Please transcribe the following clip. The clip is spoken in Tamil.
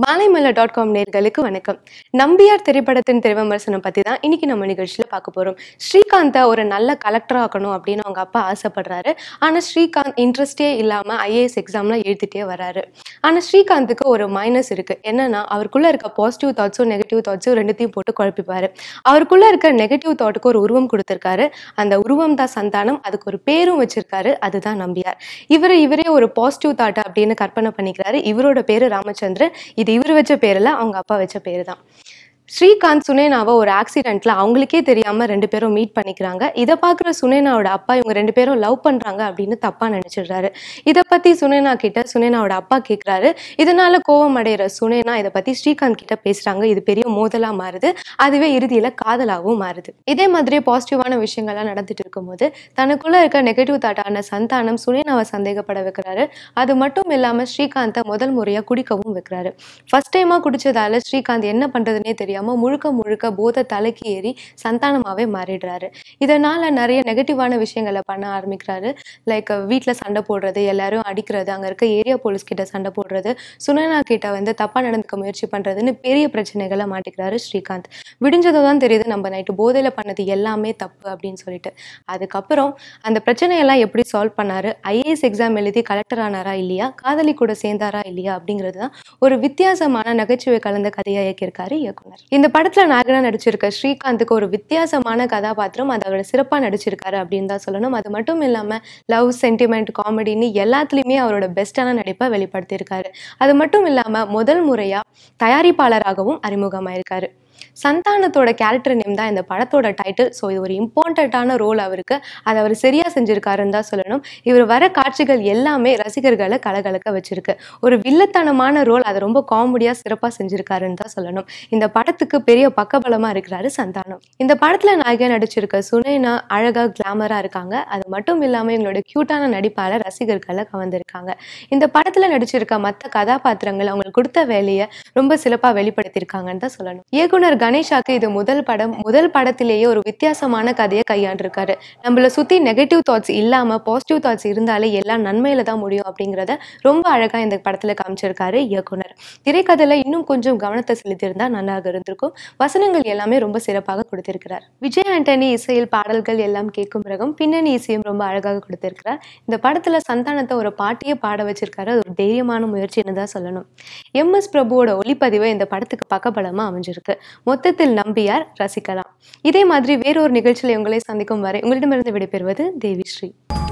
மாலைமல்ல டாட் காம் நேர்களுக்கு வணக்கம் நம்பியார் திரைப்படத்தின் திரை விமர்சனம் பற்றி தான் இன்னைக்கு நம்ம நிகழ்ச்சியில் பார்க்க போகிறோம் ஸ்ரீகாந்தை ஒரு நல்ல கலெக்டர் ஆக்கணும் அப்படின்னு அவங்க அப்பா ஆசைப்படுறாரு ஆனால் ஸ்ரீகாந்த் இன்ட்ரெஸ்டே இல்லாமல் ஐஏஎஸ் எக்ஸாம்லாம் எழுதிட்டே வராரு ஆனால் ஸ்ரீகாந்துக்கு ஒரு மைனஸ் இருக்குது என்னன்னா அவருக்குள்ளே இருக்க பாசிட்டிவ் தாட்ஸும் நெகட்டிவ் தாட்ஸும் ரெண்டுத்தையும் போட்டு குழப்பிப்பாரு அவருக்குள்ளே இருக்க நெகட்டிவ் தாட்டுக்கு ஒரு உருவம் கொடுத்துருக்காரு அந்த உருவம் தான் சந்தானம் அதுக்கு ஒரு பேரும் வச்சிருக்காரு அதுதான் நம்பியார் இவரை இவரே ஒரு பாசிட்டிவ் தாட் அப்படின்னு கற்பனை பண்ணிக்கிறாரு இவரோட பேரு ராமச்சந்திரன் இது இவர் வச்ச பேரில் அவங்க அப்பா வச்ச பேர் தான் ஸ்ரீகாந்த் சுனேனாவை ஒரு ஆக்சிடென்ட்ல அவங்களுக்கே தெரியாம ரெண்டு பேரும் மீட் பண்ணிக்கிறாங்க இதை பார்க்குற சுனேனாவோட அப்பா இவங்க ரெண்டு பேரும் லவ் பண்றாங்க அப்படின்னு தப்பா நினைச்சிடுறாரு இதை பத்தி சுனேனா கிட்ட சுனேனாவோட அப்பா கேட்குறாரு இதனால கோவம் அடைகிற சுனேனா இதை பத்தி ஸ்ரீகாந்த் கிட்ட பேசுறாங்க இது பெரிய மோதலா மாறுது அதுவே இறுதியில காதலாகவும் மாறுது இதே மாதிரி பாசிட்டிவான விஷயங்கள்லாம் நடந்துட்டு இருக்கும்போது தனக்குள்ள இருக்க நெகட்டிவ் தாட்டான சந்தானம் சுனேனாவை சந்தேகப்பட வைக்கிறாரு அது மட்டும் இல்லாம ஸ்ரீகாந்தை முதல் முறையா குடிக்கவும் வைக்கிறாரு ஃபர்ஸ்ட் டைமா குடிச்சதால ஸ்ரீகாந்த் என்ன பண்றதுனே தெரியாம முழுக்க முழுக்க போதை தலைக்கு ஏறி சந்தானமாவே மாறிடுறாரு இதனால நிறைய நெகட்டிவான விஷயங்களை பண்ண ஆரம்பிக்கிறாரு லைக் வீட்டில் சண்டை போடுறது எல்லாரும் அடிக்கிறது அங்கே இருக்க ஏரியா போலீஸ் கிட்ட சண்டை போடுறது சுனேனா கிட்ட வந்து தப்பா நடந்துக்க முயற்சி பண்றதுன்னு பெரிய பிரச்சனைகளை மாட்டிக்கிறாரு ஸ்ரீகாந்த் விடிஞ்சதும் தான் தெரியுது நம்ம நைட்டு போதையில பண்ணது எல்லாமே தப்பு அப்படின்னு சொல்லிட்டு அதுக்கப்புறம் அந்த பிரச்சனையெல்லாம் எப்படி சால்வ் பண்ணாரு ஐஏஎஸ் எக்ஸாம் எழுதி கலெக்டர் ஆனாரா இல்லையா காதலி கூட சேர்ந்தாரா இல்லையா அப்படிங்கிறது தான் ஒரு வித்தியாசமான நகைச்சுவை கலந்த கதையை இயக்கியிருக்காரு இயக்குனர் இந்த படத்துல நாயகனா நடிச்சிருக்க ஸ்ரீகாந்துக்கு ஒரு வித்தியாசமான கதாபாத்திரம் அதை அவர் சிறப்பா நடிச்சிருக்காரு அப்படின்னு தான் சொல்லணும் அது மட்டும் இல்லாம லவ் சென்டிமெண்ட் காமெடின்னு எல்லாத்துலேயுமே அவரோட பெஸ்ட்டான நடிப்பை வெளிப்படுத்தியிருக்காரு அது மட்டும் இல்லாம முதல் முறையா தயாரிப்பாளராகவும் அறிமுகமாயிருக்காரு சந்தானத்தோட கேரக்டர் நேம் தான் இந்த படத்தோட டைட்டில் ஸோ இது ஒரு இம்பார்ட்டண்ட்டான ரோல் அவருக்கு அதை அவர் சரியா செஞ்சிருக்காருன்னு தான் சொல்லணும் இவர் வர காட்சிகள் எல்லாமே ரசிகர்களை கலகலக்க வச்சிருக்கு ஒரு வில்லத்தனமான ரோல் அதை ரொம்ப காமெடியாக சிறப்பாக செஞ்சிருக்காருன்னு தான் சொல்லணும் இந்த படத்துக்கு பெரிய பக்கபலமா இருக்கிறாரு சந்தானம் இந்த படத்துல நாயகன் நடிச்சிருக்க சுனேனா அழகா கிளாமரா இருக்காங்க அது மட்டும் இல்லாம இவங்களோட கியூட்டான நடிப்பால ரசிகர்களை கவர்ந்திருக்காங்க இந்த படத்துல நடிச்சிருக்க மற்ற கதாபாத்திரங்கள் அவங்களுக்கு கொடுத்த வேலையை ரொம்ப சிறப்பா வெளிப்படுத்தியிருக்காங்கன்னு தான் சொல்லணும் இயக்குனர் கணேஷாக்கு இது முதல் படம் முதல் படத்திலேயே ஒரு வித்தியாசமான கதையை கையாண்டிருக்காரு நம்மள சுத்தி நெகட்டிவ் தாட்ஸ் இல்லாம பாசிட்டிவ் தாட்ஸ் இருந்தாலே எல்லாம் நன்மையில தான் முடியும் அப்படிங்கிறத ரொம்ப அழகா இந்த படத்துல காமிச்சிருக்காரு இயக்குனர் திரைக்கதையில இன்னும் கொஞ்சம் கவனத்தை செலுத்தியிருந்தா நல்லாக இருந்திருக்கும் வசனங்கள் எல்லாமே ரொம்ப சிறப்பாக கொடுத்திருக்கிறார் விஜய் ஆண்டனி இசையில் பாடல்கள் எல்லாம் கேட்கும் ரகம் பின்னணி இசையும் ரொம்ப அழகாக கொடுத்திருக்கிறார் இந்த படத்துல சந்தானத்தை ஒரு பாட்டியே பாட வச்சிருக்காரு அது ஒரு தைரியமான முயற்சின்னு தான் சொல்லணும் எம் எஸ் பிரபுவோட ஒளிப்பதிவு இந்த படத்துக்கு பக்கபலமா அமைஞ்சிருக்கு மொத்தத்தில் நம்பியார் ரசிக்கலாம் இதே மாதிரி வேறொரு நிகழ்ச்சியில் உங்களை சந்திக்கும் வரை உங்களிடமிருந்து விடைபெறுவது தேவி ஸ்ரீ